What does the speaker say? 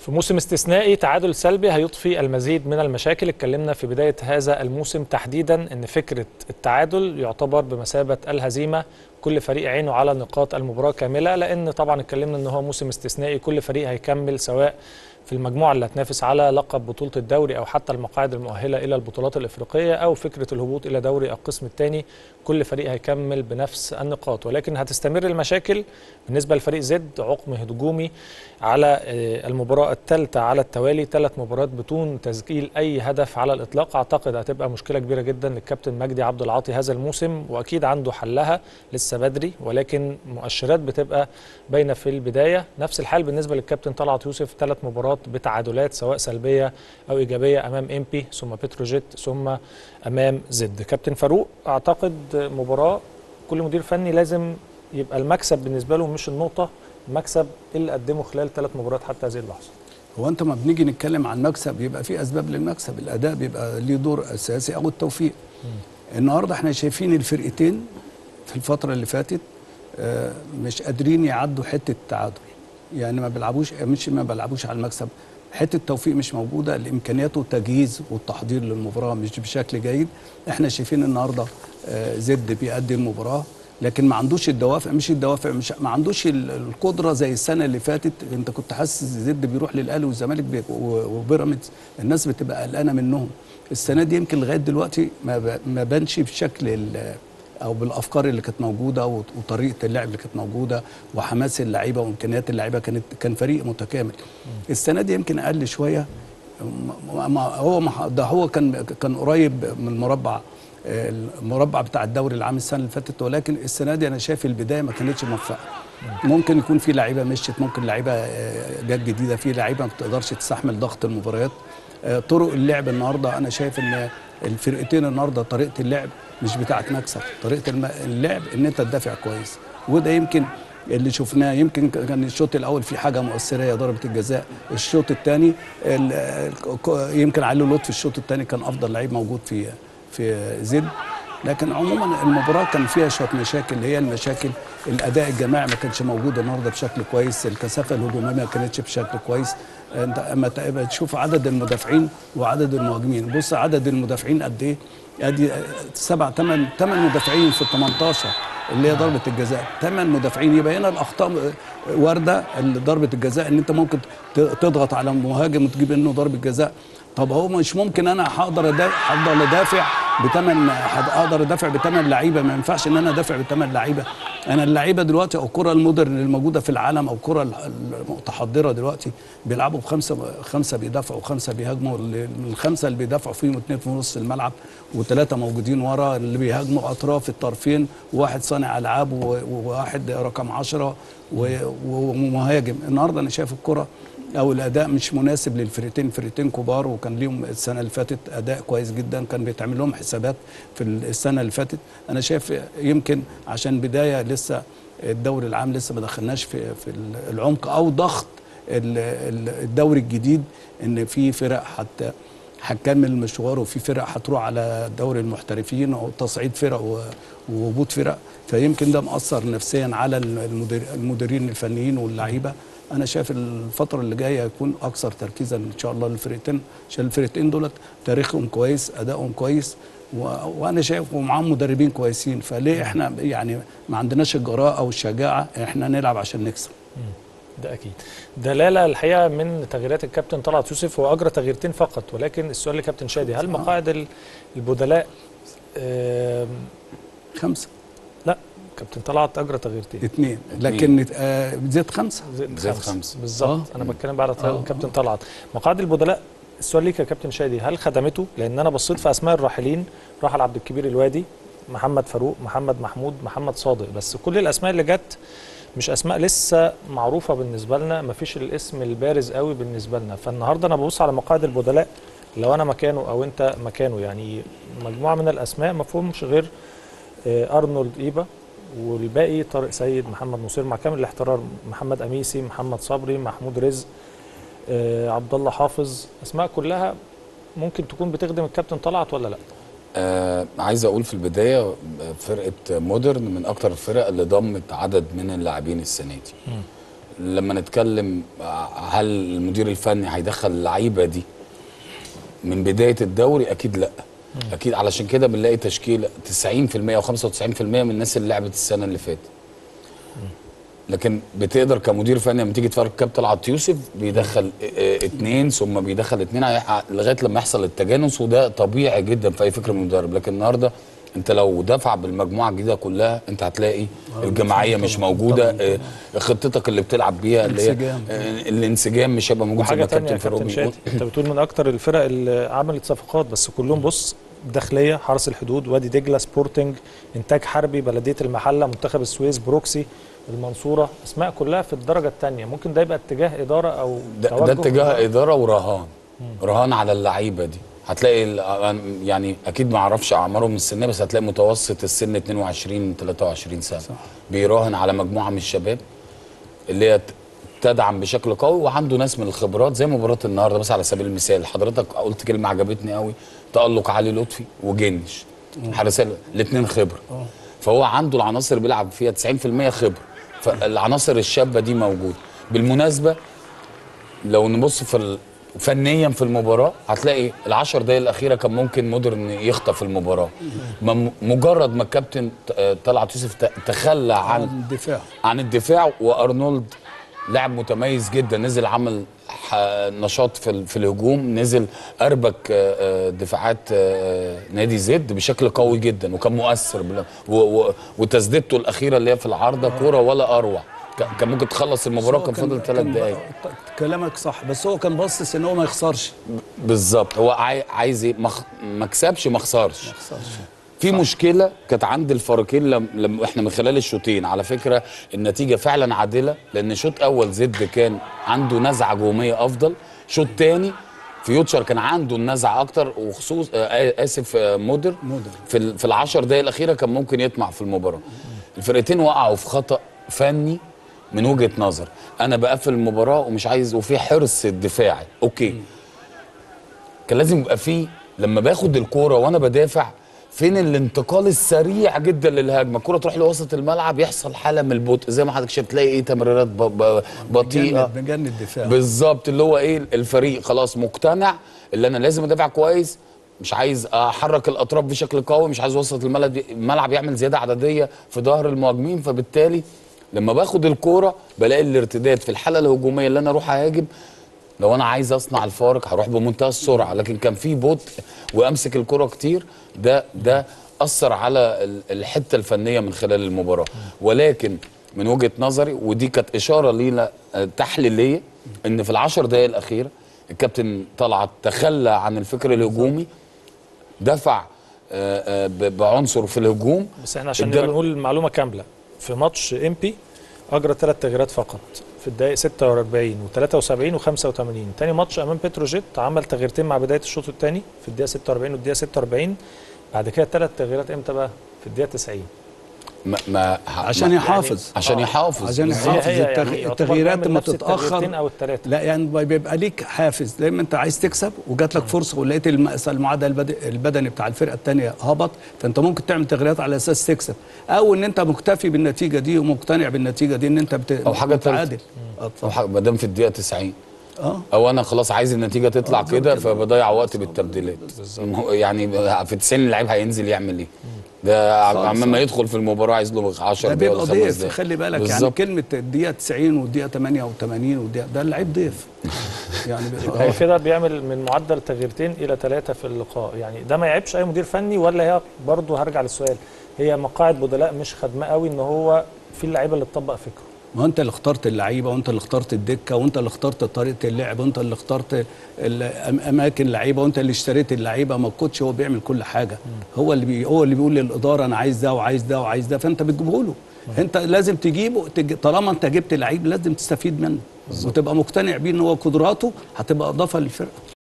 في موسم استثنائي تعادل سلبي هيضفي المزيد من المشاكل اتكلمنا في بداية هذا الموسم تحديدا ان فكرة التعادل يعتبر بمثابة الهزيمة كل فريق عينه على نقاط المباراة كاملة لان طبعا اتكلمنا ان هو موسم استثنائي كل فريق هيكمل سواء في المجموعة اللي هتنافس على لقب بطولة الدوري أو حتى المقاعد المؤهلة إلى البطولات الإفريقية أو فكرة الهبوط إلى دوري القسم الثاني كل فريق هيكمل بنفس النقاط ولكن هتستمر المشاكل بالنسبة لفريق زد عقم هجومي على المباراة الثالثة على التوالي ثلاث مباريات بدون تسجيل أي هدف على الإطلاق أعتقد هتبقى مشكلة كبيرة جدا للكابتن مجدي عبد العاطي هذا الموسم وأكيد عنده حلها لسه بدري ولكن مؤشرات بتبقى باينة في البداية نفس الحال بالنسبة للكابتن طلعت يوسف ثلاث مباريات بتعادلات سواء سلبيه او ايجابيه امام امبي ثم بتروجيت ثم امام زد كابتن فاروق اعتقد مباراه كل مدير فني لازم يبقى المكسب بالنسبه له مش النقطه المكسب اللي قدمه خلال ثلاث مباريات حتى هذه اللحظه هو انت ما بنيجي نتكلم عن مكسب يبقى في اسباب للمكسب الاداء بيبقى ليه دور اساسي او التوفيق م. النهارده احنا شايفين الفرقتين في الفتره اللي فاتت مش قادرين يعدوا حته التعادل يعني ما بيلعبوش مش ما بيلعبوش على المكسب حته التوفيق مش موجوده الامكانيات والتجهيز والتحضير للمباراه مش بشكل جيد احنا شايفين النهارده زد بيأدي المباراه لكن ما عندوش الدوافع مش الدوافع مش ما عندوش القدره زي السنه اللي فاتت انت كنت حاسس زد بيروح للاهلي والزمالك وبيراميدز الناس بتبقى قلقانه منهم السنه دي يمكن لغايه دلوقتي ما ما بانش بشكل او بالافكار اللي كانت موجوده وطريقه اللعب اللي كانت موجوده وحماس اللعيبه وامكانيات اللعيبه كانت كان فريق متكامل السنه دي يمكن اقل شويه ما هو ما ده هو كان كان قريب من المربع المربع بتاع الدوري العام السنه اللي فاتت ولكن السنه دي انا شايف البدايه ما كانتش موفقه ممكن يكون في لعيبه مشيت ممكن لعيبه جت جديده في لعيبه ما بتقدرش تستحمل ضغط المباريات طرق اللعب النهارده انا شايف ان الفرقتين النهارده طريقه اللعب مش بتاعه مكسب طريقه اللعب ان انت تدافع كويس وده يمكن اللي شفناه يمكن كان الشوط الاول في حاجه مؤثره هي ضربه الجزاء الشوط الثاني يمكن علي لطفي الشوط الثاني كان افضل لعيب موجود في في زد لكن عموما المباراه كان فيها شويه مشاكل هي المشاكل الاداء الجماعي ما كانش موجود النهارده بشكل كويس الكثافه الهجوميه ما كانتش بشكل كويس انت اما تشوف عدد المدافعين وعدد المهاجمين بص عدد المدافعين قد ايه ادي سبع ثمان ثمان مدافعين في ال 18 اللي هي ضربه الجزاء ثمان مدافعين يبقى هنا الاخطاء وارده ضربه الجزاء ان انت ممكن تضغط على مهاجم وتجيب منه ضربه جزاء طب هو مش ممكن انا هقدر افضل ادافع بثمان اقدر ادافع بثمان لعيبه ما ينفعش ان انا ادافع بثمان لعيبه انا اللعيبه دلوقتي او الكره المودرن الموجوده في العالم او الكره المتحضره دلوقتي بيلعبوا بخمسه خمسه بيدافعوا وخمسه بيهاجموا من الخمسه اللي بيدافعوا فيهم اثنين في نص الملعب وثلاثه موجودين ورا اللي بيهاجموا اطراف الطرفين وواحد صانع العاب وواحد رقم 10 ومهاجم النهارده انا شايف الكره او الاداء مش مناسب للفرقتين فرقتين كبار وكان ليهم السنه اللي فاتت اداء كويس جدا كان بيتعمل لهم حسابات في السنه اللي فاتت انا شايف يمكن عشان بدايه لسه الدوري العام لسه ما دخلناش في في العمق او ضغط الدوري الجديد ان في فرق حتى هتكمل المشوار وفي فرق هتروح على دوري المحترفين وتصعيد فرق وهبوط فرق فيمكن ده مأثر نفسيا على المدير المديرين الفنيين واللعيبه انا شايف الفتره اللي جايه هيكون اكثر تركيزا ان شاء الله للفرقتين عشان الفرقتين دولت تاريخهم كويس ادائهم كويس و... وانا شايف ومعاهم مدربين كويسين فليه احنا يعني ما عندناش الجراءه والشجاعه احنا نلعب عشان نكسب ده اكيد دلاله الحقيقه من تغييرات الكابتن طلعت يوسف هو اجرى تغييرتين فقط ولكن السؤال لكابتن شادي هل مقاعد البدلاء خمسه لا كابتن طلعت اجرى تغييرتين اثنين لكن آه زيد خمسه زيد خمسه بالظبط آه. انا بتكلم بقى على كابتن طلعت مقاعد البدلاء السؤال ليك يا كابتن شادي هل خدمته لان انا بصيت في اسماء الراحلين راحل عبد الكبير الوادي محمد فاروق محمد محمود محمد صادق بس كل الاسماء اللي جت مش اسماء لسه معروفه بالنسبه لنا ما فيش الاسم البارز قوي بالنسبه لنا فالنهارده انا ببص على مقاعد البدلاء لو انا مكانه او انت مكانه يعني مجموعه من الاسماء ما فيهمش غير ارنولد ايبا والباقي طارق سيد محمد نصير مع كامل الاحترام محمد اميسي محمد صبري محمود رزق آه عبد الله حافظ اسماء كلها ممكن تكون بتخدم الكابتن طلعت ولا لا آه عايز اقول في البدايه فرقه مودرن من اكتر الفرق اللي ضمت عدد من اللاعبين السنه دي لما نتكلم آه، هل المدير الفني هيدخل اللعيبه دي من بدايه الدوري اكيد لا اكيد علشان كده بنلاقي تشكيله 90% او 95% من الناس اللي لعبت السنه اللي فاتت لكن بتقدر كمدير فني لما تيجي تفرج كابتن طلعت يوسف بيدخل اه، اه، اتنين ثم بيدخل اتنين هي- لغايه لما يحصل التجانس وده طبيعي جدا في اي فكر من المدرب لكن النهارده انت لو دفع بالمجموعه الجديده كلها انت هتلاقي الجماعيه مش موجوده اه، خطتك اللي بتلعب بيها اللي هي انسجام. اه، الانسجام مش هيبقى موجود زي وحاجه ما تانية كابتن يا فاروق كابتن بيقول شادي انت بتقول من اكتر الفرق اللي عملت صفقات بس كلهم بص داخليه حرس الحدود وادي دجله سبورتنج انتاج حربي بلديه المحله منتخب السويس بروكسي المنصوره اسماء كلها في الدرجه الثانيه ممكن ده يبقى اتجاه اداره او ده, توجه ده اتجاه اداره ورهان رهان على اللعيبه دي هتلاقي ال- يعني اكيد ما اعرفش اعمارهم السنيه بس هتلاقي متوسط السن 22 23 سنه صح. بيراهن على مجموعه من الشباب اللي هي ت- تدعم بشكل قوي وعنده ناس من الخبرات زي مباراه النهارده بس على سبيل المثال حضرتك قلت كلمه عجبتني قوي تالق علي لطفي وجنش حارسين الاثنين خبره فهو عنده العناصر اللي بيلعب فيها 90% خبره فالعناصر الشابه دي موجوده بالمناسبه لو نبص في ال... فنيا في المباراه هتلاقي العشر دقايق الاخيره كان ممكن مودرن يخطف المباراه ما- مجرد ما الكابتن ت- طلعت يوسف ت- تخلى عن الدفاع عن الدفاع وارنولد لاعب متميز جدا نزل عمل ح- نشاط في ال- في الهجوم نزل اربك آه، آه، دفاعات آه، نادي زد بشكل قوي جدا وكان مؤثر بال- و- و- وتسديدته الاخيره اللي هي في العارضه كوره ولا اروع ك- كان ممكن تخلص المباراه هو كان فاضل ثلاث كان- دقائق كلامك صح بس هو كان باصص ان هو ما يخسرش بالظبط هو عاي- عايز ايه مخ... ما كسبش ما خسرش ما يخسرش في مشكله كانت عند الفريقين لما لم... احنا من خلال الشوطين على فكره النتيجه فعلا عادله لان شوط اول زد كان عنده نزعه هجوميه افضل شوط تاني فيوتشر كان عنده النزعه اكتر وخصوص آه اسف آه مودر مودر. في ال... في العشر دقائق الاخيره كان ممكن يطمع في المباراه الفرقتين وقعوا في خطا فني من وجهه نظر انا بقفل المباراه ومش عايز وفي حرص الدفاعي اوكي كان لازم يبقى فيه لما باخد الكوره وانا بدافع فين الانتقال السريع جدا للهجمه الكوره تروح لوسط الملعب يحصل حاله من البطء زي ما حضرتك شايف تلاقي ايه تمريرات ب- ب- بطيئه بجانب بجانب الدفاع بالظبط اللي هو ايه الفريق خلاص مقتنع اللي انا لازم ادافع كويس مش عايز احرك الاطراف بشكل قوي مش عايز وسط الملعب الملعب يعمل زياده عدديه في ظهر المهاجمين فبالتالي لما باخد الكوره بلاقي الارتداد في الحاله الهجوميه اللي انا اروح اهاجم لو انا عايز اصنع الفارق هروح بمنتهى السرعه لكن كان في بطء وامسك الكره كتير ده ده اثر على ال- الحته الفنيه من خلال المباراه ولكن من وجهه نظري ودي كانت اشاره لينا آه، تحليليه ان في العشر دقائق الاخيره الكابتن طلعت تخلى عن الفكر الهجومي دفع آه، آه، ب- بعنصر في الهجوم بس احنا عشان اداله- نبقى نقول المعلومه كامله في ماتش امبي اجرى ثلاث تغييرات فقط في الدقائق 46 و73 و85 تاني ماتش امام بتروجيت عمل تغييرتين مع بدايه الشوط الثاني في الدقيقه 46 والدقيقه 46 بعد كده ثلاث تغييرات امتى بقى في الدقيقه 90 ما ما عشان يحافظ عشان آه. يحافظ عشان بالظبط. يحافظ هي- هي التغ... يعني يعتبر التغييرات بيعمل لما نفس التغييرتين تتاخر او الثلاثه لا يعني بيبقى ليك حافز لما انت عايز تكسب وجات لك فرصه ولقيت الم- المعدل البد- البدني بتاع الفرقه الثانيه هبط فانت ممكن تعمل تغييرات على اساس تكسب او ان انت مكتفي بالنتيجه دي ومقتنع بالنتيجه دي ان انت بت... أو حاجة تالتة. متعادل اه أو اتفضل. حاجة- ما دام في الدقيقه 90 اه او انا خلاص عايز النتيجه تطلع آه، بالظبط كده كده. فبضيع وقت بالتبديلات يعني في 90 اللعيب هينزل يعمل ايه ده عم ما يدخل في المباراه عايز له 10 ده دقايق بيبقى ولا خمس ضيف دقايق. خلي بالك يعني بالظبط. كلمه الدقيقه 90 والدقيقه 88 والدقيقه ده اللعيب ضيف يعني بيبقى هي كده بيعمل من معدل تغييرتين الى ثلاثه في اللقاء يعني ده ما يعيبش اي مدير فني ولا هي برضه هرجع للسؤال هي مقاعد بدلاء مش خدمه قوي ان هو في اللعيبه اللي تطبق فكره ما انت اللي اخترت اللعيبه وانت اللي اخترت الدكه وانت اللي اخترت طريقه اللعب وانت اللي اخترت ال- أم- اماكن اللعيبه وانت اللي اشتريت اللعيبه ما الكوتش هو بيعمل كل حاجه هو اللي بي هو اللي بيقول للاداره انا عايز ده وعايز ده وعايز ده فانت بتجيبه له انت لازم تجيبه تج... طالما انت جبت لعيب لازم تستفيد منه وتبقى مقتنع بيه ان هو قدراته هتبقى اضافه للفرقه